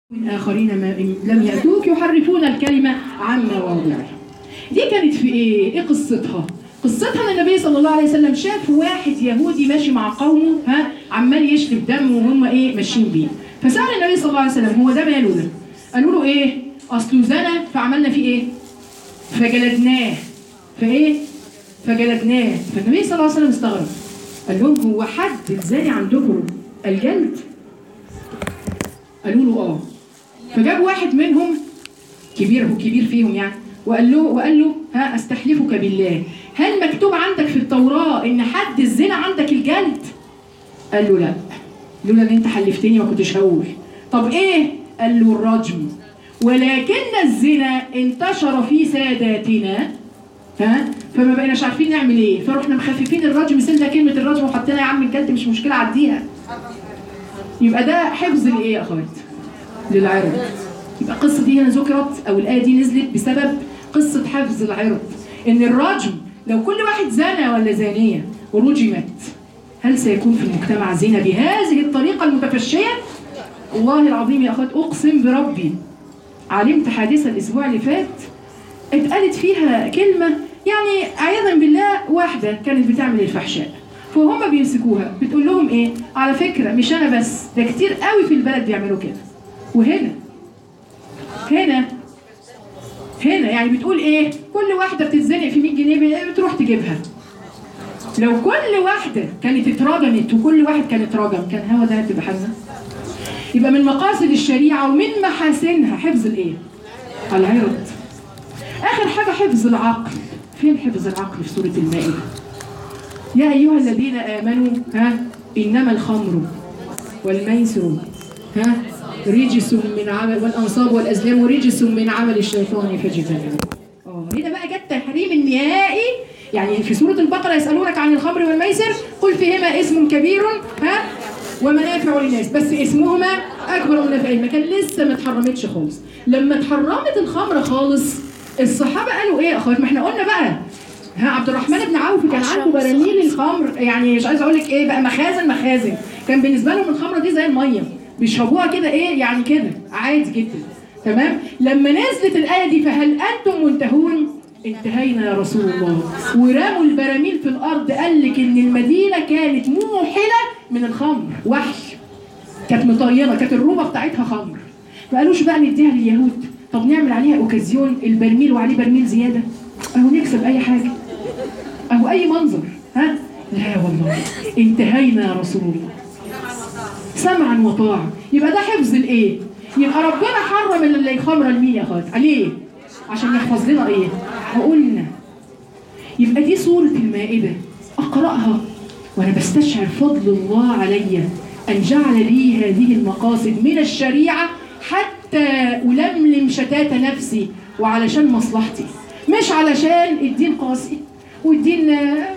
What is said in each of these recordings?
من آخرين ما لم يأتوك يحرفون الكلمة عن مواضعه دي كانت في إيه؟ إيه قصتها؟ قصتها ان النبي صلى الله عليه وسلم شاف واحد يهودي ماشي مع قومه ها عمال يشرب دم وهم ايه ماشيين بيه فسأل النبي صلى الله عليه وسلم هو ده ماله ده؟ قالوا له ايه؟ اصله زنى فعملنا فيه ايه؟ فجلدناه فايه؟ فجلدناه فالنبي صلى الله عليه وسلم استغرب قال لهم هو حد الزاني عندكم الجلد؟ قالوا له اه فجاب واحد منهم كبير هو كبير فيهم يعني وقال له وقال له ها استحلفك بالله هل مكتوب عندك في التوراة ان حد الزنا عندك الجلد؟ قال له لا لولا ان انت حلفتني ما كنتش هقول طب ايه؟ قال له الرجم ولكن الزنا انتشر في ساداتنا ها فما بقيناش عارفين نعمل ايه فرحنا مخففين الرجم سيبنا كلمه الرجم وحطينا يا عم الجلد مش مشكله عديها يبقى ده حفظ لايه يا اخوات للعرض يبقى القصه دي هنا ذكرت او الايه دي نزلت بسبب قصه حفظ العرض ان الرجم لو كل واحد زنى ولا زانيه ورجمت هل سيكون في المجتمع زنا بهذه الطريقه المتفشيه والله العظيم يا اخوات اقسم بربي علمت حادثه الاسبوع اللي فات اتقالت فيها كلمه يعني عياذا بالله واحده كانت بتعمل الفحشاء فهم بيمسكوها بتقول لهم ايه على فكره مش انا بس ده كتير قوي في البلد بيعملوا كده وهنا هنا هنا يعني بتقول ايه كل واحده بتتزنق في 100 جنيه بتروح تجيبها لو كل واحده كانت اترجمت وكل واحد كان اترجم كان هو ده هتبقى حاجه يبقى من مقاصد الشريعه ومن محاسنها حفظ الايه العرض اخر حاجه حفظ العقل فين حفظ العقل في سوره المائده يا أيها الذين آمنوا ها إنما الخمر والميسر ها رجس من عمل والأنصاب والأزلام رجس من عمل الشيطان فاجتنبوه اه هنا بقى جت تحريم النهائي يعني في سورة البقرة يسألونك عن الخمر والميسر قل فيهما اسم كبير ها ومنافع للناس بس اسمهما أكبر من نفعهما كان لسه ما اتحرمتش خالص لما اتحرمت الخمر خالص الصحابة قالوا إيه يا أخوات ما احنا قلنا بقى ها عبد الرحمن بن عوف كان عنده براميل الخمر يعني مش عايزه اقول لك ايه بقى مخازن مخازن كان بالنسبه لهم الخمره دي زي الميه بيشربوها كده ايه يعني كده عادي جدا تمام لما نزلت الايه دي فهل انتم منتهون انتهينا يا رسول الله ورموا البراميل في الارض قال لك ان المدينه كانت موحله من الخمر وحش كانت مطينه كانت الروبه بتاعتها خمر ما قالوش بقى نديها لليهود طب نعمل عليها اوكازيون البرميل وعليه برميل زياده اهو نكسب اي حاجه اهو اي منظر ها لا والله انتهينا يا رسول الله سمعا وطاعا يبقى ده حفظ الايه يبقى ربنا حرم الخمره لمين يا اخوات عليه عشان يحفظ لنا ايه وقلنا يبقى دي سوره المائده اقراها وانا بستشعر فضل الله علي ان جعل لي هذه المقاصد من الشريعه حتى ألملم شتات نفسي وعلشان مصلحتي مش علشان الدين قاسي والدين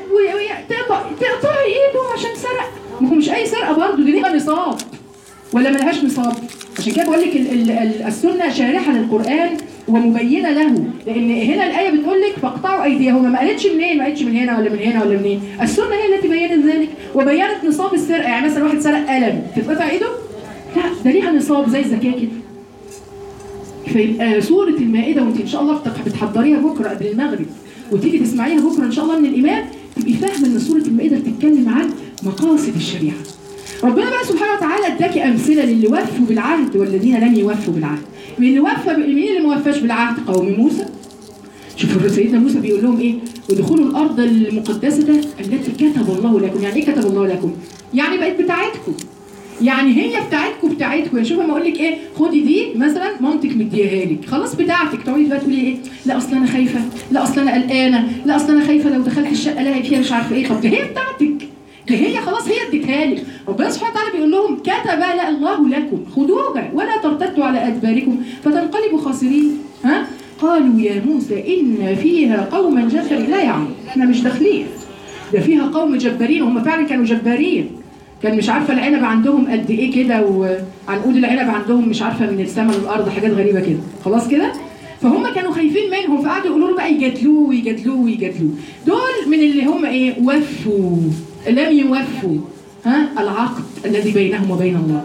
تقطعي ايده عشان سرق ما هو مش اي سرقه برضه دي ليها نصاب ولا ملهاش نصاب عشان كده بقول لك السنه شارحه للقران ومبينه له لان هنا الايه بتقول لك فاقطعوا ايديهما ما قالتش منين ما قالتش من هنا ولا من هنا ولا منين السنه هي التي بينت ذلك وبينت نصاب السرقه يعني مثلا واحد سرق قلم تتقطع ايده لا ده ليها نصاب زي الزكاه كده فيبقى سورة المائدة وانت ان شاء الله بتحضريها بكرة قبل المغرب وتيجي تسمعيها بكرة ان شاء الله من الإمام تبقي فاهمة ان سورة المائدة بتتكلم عن مقاصد الشريعة ربنا بقى سبحانه وتعالى اداكي أمثلة للي وفوا بالعهد والذين لم يوفوا بالعهد مين اللي وفى مين اللي ما وفاش بالعهد قوم موسى شوفوا سيدنا موسى بيقول لهم ايه ودخلوا الارض المقدسه التي كتب الله لكم يعني ايه كتب الله لكم يعني بقت بتاعتكم يعني هي بتاعتكم بتاعتكم يعني شوف اما اقول لك ايه خدي دي مثلا مامتك مديها لك خلاص بتاعتك تقعدي بقى تقولي ايه لا اصل انا خايفه لا اصل انا قلقانه لا اصل انا خايفه لو دخلت الشقه الاقي فيها مش عارفه ايه طب دي هي بتاعتك دي هي خلاص هي اديتها لك ربنا سبحانه وتعالى بيقول لهم كتب لا الله لكم خذوها ولا ترتدوا على ادباركم فتنقلبوا خاسرين ها قالوا يا موسى ان فيها قوما جبارين لا يا عم احنا مش داخلين ده فيها قوم جبارين هم فعلا كانوا جبارين كان مش عارفه العنب عندهم قد ايه كده وعنقود العنب عندهم مش عارفه من السماء للارض حاجات غريبه كده خلاص كده فهم كانوا خايفين منهم فقعدوا يقولوا له بقى يجادلوه ويجادلوه ويجادلوه دول من اللي هم ايه وفوا لم يوفوا ها العقد الذي بينهم وبين الله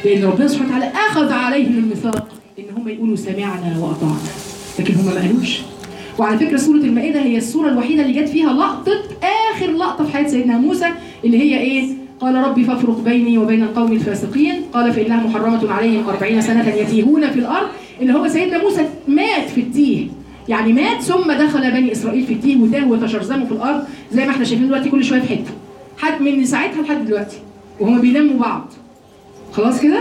لان ربنا سبحانه وتعالى اخذ عليهم الميثاق ان هم يقولوا سمعنا واطعنا لكن هم ما قالوش وعلى فكره سوره المائده هي السوره الوحيده اللي جت فيها لقطه اخر لقطه في حياه سيدنا موسى اللي هي ايه قال ربي فافرق بيني وبين القوم الفاسقين قال فانها محرمه عليهم أربعين سنه يتيهون في الارض اللي هو سيدنا موسى مات في التيه يعني مات ثم دخل بني اسرائيل في التيه وتاهوا وتشرذموا في الارض زي ما احنا شايفين دلوقتي كل شويه في حته حد من ساعتها لحد دلوقتي وهم بيلموا بعض خلاص كده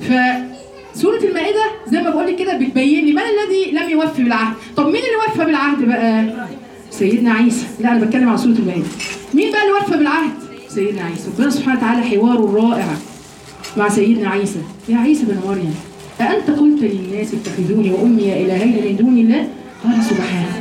فسوره المائده زي ما بقول لك كده بتبين لي من الذي لم يوفي بالعهد طب مين اللي وفى بالعهد بقى سيدنا عيسى لا انا بتكلم عن سوره المائده مين بقى اللي وفى بالعهد سيدنا عيسى ربنا سبحانه وتعالى حواره رائع مع سيدنا عيسى يا عيسى بن مريم أأنت قلت للناس اتخذوني وأمي إلهين من دون الله قال سبحانك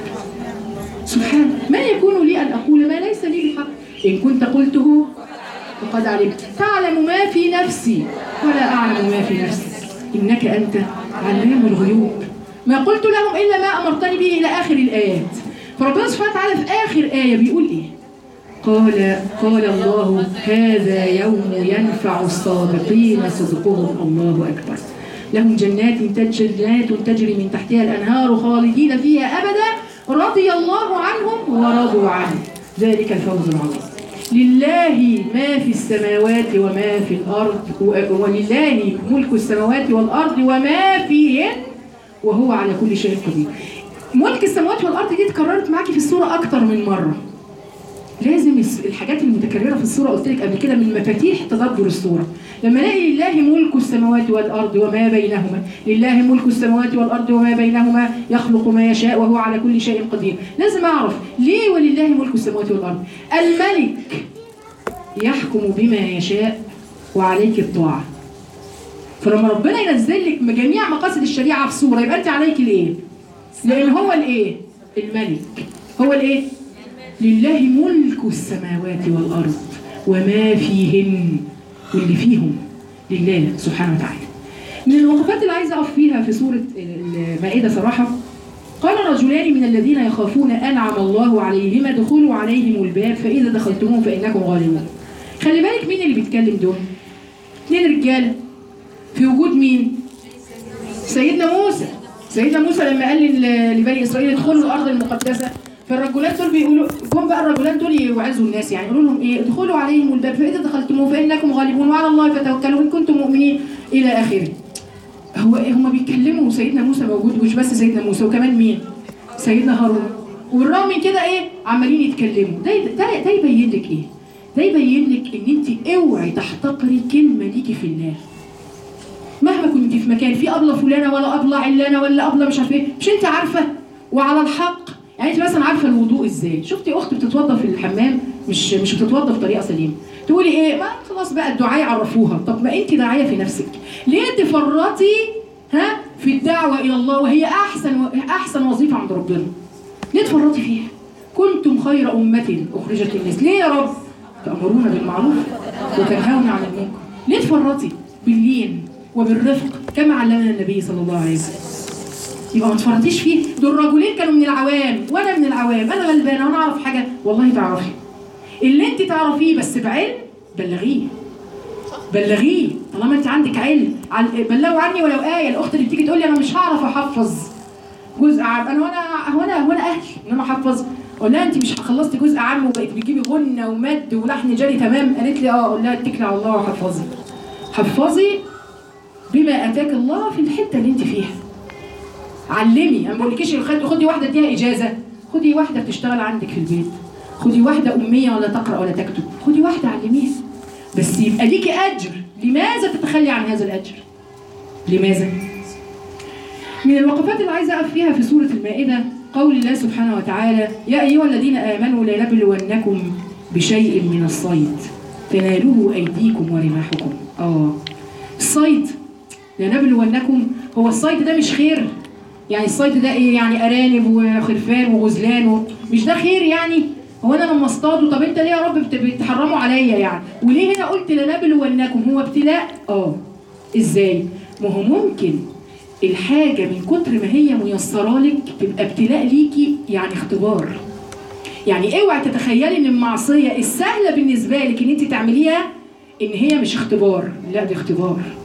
سبحانك ما يكون لي أن أقول ما ليس لي بحق إن كنت قلته فقد علمت تعلم ما في نفسي ولا أعلم ما في نفسك إنك أنت علام الغيوب ما قلت لهم إلا ما أمرتني به إلى آخر الآيات فربنا سبحانه وتعالى في آخر آية بيقول إيه قال قال الله هذا يوم ينفع الصادقين صدقهم الله أكبر لهم جنات تج- جنات تجري من تحتها الأنهار خالدين فيها أبدا رضي الله عنهم ورضوا عنه ذلك الفوز العظيم لله ما في السماوات وما في الأرض و- ولله ملك السماوات والأرض وما فيهن وهو على كل شيء قدير ملك السماوات والأرض دي اتكررت معاكي في السورة أكتر من مرة لازم الس- الحاجات المتكرره في الصوره قلت لك قبل كده من مفاتيح تدبر الصوره لما الاقي لله ملك السماوات والارض وما بينهما لله ملك السماوات والارض وما بينهما يخلق ما يشاء وهو على كل شيء قدير لازم اعرف ليه ولله ملك السماوات والارض الملك يحكم بما يشاء وعليك الطاعه فلما ربنا ينزل لك جميع مقاصد الشريعه في صوره يبقى انت عليك الايه لان هو الايه الملك هو الايه لله ملك السماوات والأرض وما فيهن واللي فيهم لله سبحانه وتعالى من الوقفات اللي عايزة أقف فيها في سورة المائدة صراحة قال رجلان من الذين يخافون أنعم الله عليهما ادخلوا عليهم الباب فإذا دخلتموه فإنكم غالبون خلي بالك مين اللي بيتكلم دول اثنين رجاله في وجود مين سيدنا موسى سيدنا موسى لما قال لل- لبني اسرائيل ادخلوا الارض المقدسه فالرجلان دول بيقولوا جم بقى الرجلان دول يوعظوا الناس يعني يقولوا لهم ايه ادخلوا عليهم الباب فاذا دخلتموه فانكم غالبون وعلى الله فتوكلوا ان كنتم مؤمنين الى اخره هو إيه هم بيتكلموا سيدنا موسى موجود مش بس سيدنا موسى وكمان مين سيدنا هارون وبالرغم من كده ايه عمالين يتكلموا ده ده, ده يبين لك ايه ده يبين لك ان انت اوعي تحتقري كلمه ليكي في الله مهما كنت في مكان في ابله فلانه ولا ابله علانه ولا ابله مش عارفه ايه مش انت عارفه وعلى الحق يعني انت مثلا عارفه الوضوء ازاي شفتي اخت بتتوضى في الحمام مش مش بتتوضى بطريقه سليمه تقولي ايه ما خلاص بقى الدعاء يعرفوها طب ما انت داعيه في نفسك ليه تفرطي ها في الدعوه الى الله وهي احسن احسن وظيفه عند ربنا ليه تفرطي فيها كنتم خير امه اخرجت للناس ليه يا رب تامرون بالمعروف وتنهون عن المنكر ليه تفرطي باللين وبالرفق كما علمنا النبي صلى الله عليه وسلم يبقى ما تفرطيش فيه دول رجلين كانوا من العوام وانا من العوام انا غلبانه وانا اعرف حاجه والله تعرفي اللي انت تعرفيه بس بعلم بلغيه بلغيه طالما انت عندك علم عل- بلغوا عني ولو ايه الاخت اللي بتيجي تقول لي انا مش هعرف احفظ جزء عام انا وانا وانا وانا اهلي ان انا احفظ اقول لها انت مش خلصتي جزء عام وبقيت بتجيبي غنه ومد ولحن جري تمام قالت لي اه اقول لها اتكلي على الله وحفظي حفظي بما اتاك الله في الحته اللي انت فيها علمي انا ما بقولكيش خد- خدي واحده اديها اجازه خدي واحده بتشتغل عندك في البيت خدي واحده اميه ولا تقرا ولا تكتب خدي واحده علميها بس يبقى ليكي اجر لماذا تتخلي عن هذا الاجر لماذا من الوقفات اللي عايزه اقف فيها في سوره المائده قول الله سبحانه وتعالى يا ايها الذين امنوا لنبلونكم بشيء من الصيد تناله ايديكم ورماحكم اه الصيد لنبلونكم هو الصيد ده مش خير يعني الصيد ده ايه يعني ارانب وخرفان وغزلان و... مش ده خير يعني هو انا لما اصطاده طب انت ليه يا رب بت- بتحرموا عليا يعني وليه هنا قلت لنبلونكم هو ابتلاء اه ازاي ما هو ممكن الحاجة من كتر ما هي ميسرة لك تبقى ابتلاء ليكي يعني اختبار يعني اوعي تتخيلي ان المعصية السهلة بالنسبة لك ان انت تعمليها ان هي مش اختبار لا دي اختبار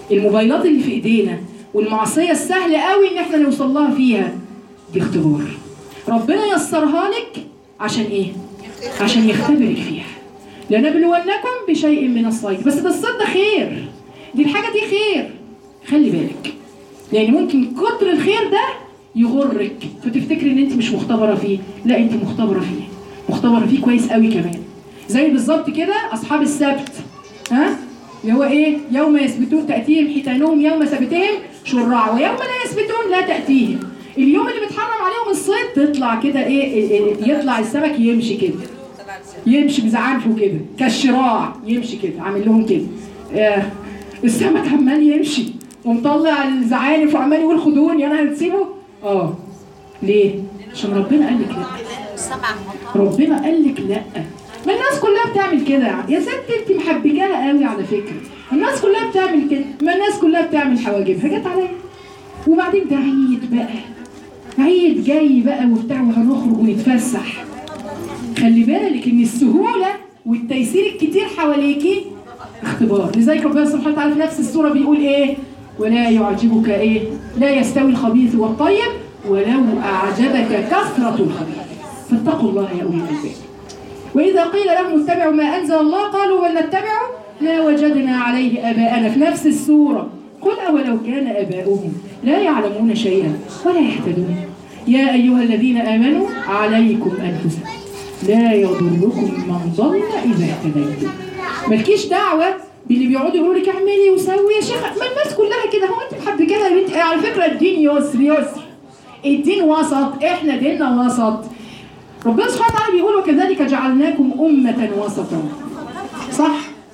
الموبايلات اللي في ايدينا والمعصيه السهله قوي ان احنا نوصل لها فيها دي اختبار ربنا يسرها لك عشان ايه عشان يختبرك فيها لنبلونكم بشيء من الصيد بس ده الصيد ده خير دي الحاجه دي خير خلي بالك يعني ممكن كتر الخير ده يغرك فتفتكري ان انت مش مختبره فيه لا انت مختبره فيه مختبره فيه كويس قوي كمان زي بالظبط كده اصحاب السبت ها اللي هو ايه يوم يثبتون تاتيهم حيتانهم يوم سبتهم شرعا ويوم لا يثبتون لا تاتيهم اليوم اللي بيتحرم عليهم الصيد تطلع كده ايه, إيه, إيه يطلع السمك يمشي كده يمشي بزعانفه كده كالشراع يمشي كده عامل لهم كده آه السمك عمال يمشي ومطلع الزعانف وعمال يقول خدوني انا هتسيبه اه ليه عشان ربنا قال لك لا سبع مطار ربنا قال لك لا ما الناس كلها بتعمل كده يا ست انت محبكاها قوي على فكره الناس كلها بتعمل كده ما الناس كلها بتعمل حواجبها جت عليا وبعدين ده عيد بقى عيد جاي بقى وبتاع وهنخرج ونتفسح خلي بالك ان السهوله والتيسير الكتير حواليكي اختبار لذلك ربنا سبحانه وتعالى في نفس السوره بيقول ايه ولا يعجبك ايه لا يستوي الخبيث والطيب ولو اعجبك كثره الخبيث فاتقوا الله يا اولي الالباب واذا قيل لهم اتبعوا ما انزل الله قالوا بل نتبع ما وجدنا عليه اباءنا في نفس السوره قل اولو كان اباؤهم لا يعلمون شيئا ولا يهتدون يا ايها الذين امنوا عليكم انفسكم لا يضركم من ضل اذا اهتديتم مالكيش دعوه باللي بيقعدوا يقولوا لك اعملي وسوي يا شيخ ما الناس كلها كده هو انت محبكاها يا بنتي على فكره الدين يسر يسر الدين وسط احنا ديننا وسط ربنا سبحانه وتعالى بيقول وكذلك جعلناكم أمة وسطا صح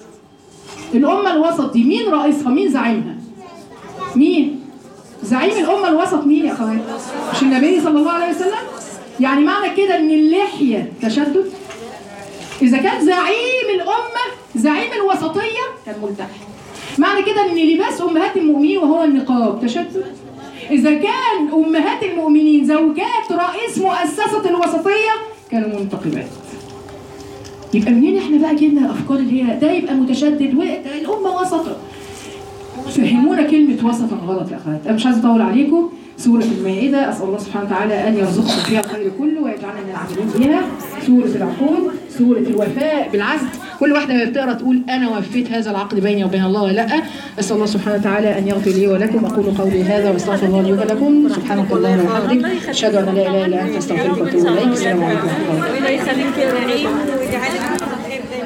الأمة الوسط دي مين رئيسها مين زعيمها مين زعيم الأمة الوسط مين يا أخوان مش النبي صلى الله عليه وسلم يعني معنى كده ان اللحية تشدد إذا كان زعيم الأمة زعيم الوسطية كان ملتحي معنى كده ان لباس أمهات المؤمنين وهو النقاب تشدد إذا كان أمهات المؤمنين زوجات رئيس مؤسسة الوسطية كانوا منتقبات يبقى منين احنا بقى جبنا الأفكار اللي هي ده يبقى متشدد والأمة وسطة فهمونا كلمة وسطا غلط يا أخوات أنا مش عايزة أطول عليكم سورة المائدة أسأل الله سبحانه وتعالى أن يرزقنا فيها الخير كله ويجعلنا من العاملين بها سورة العقود سورة الوفاء بالعزم كل واحدة ما بتقرا تقول أنا وفيت هذا العقد بيني وبين الله ولا لا أسأل الله سبحانه وتعالى أن يغفر لي ولكم أقول قولي هذا وأستغفر الله لي ولكم سبحانك اللهم وبحمدك أشهد أن لا إله إلا أنت أستغفرك وأتوب إليك السلام عليكم ورحمة الله وبركاته ربنا يخليك يا رب ويجعلك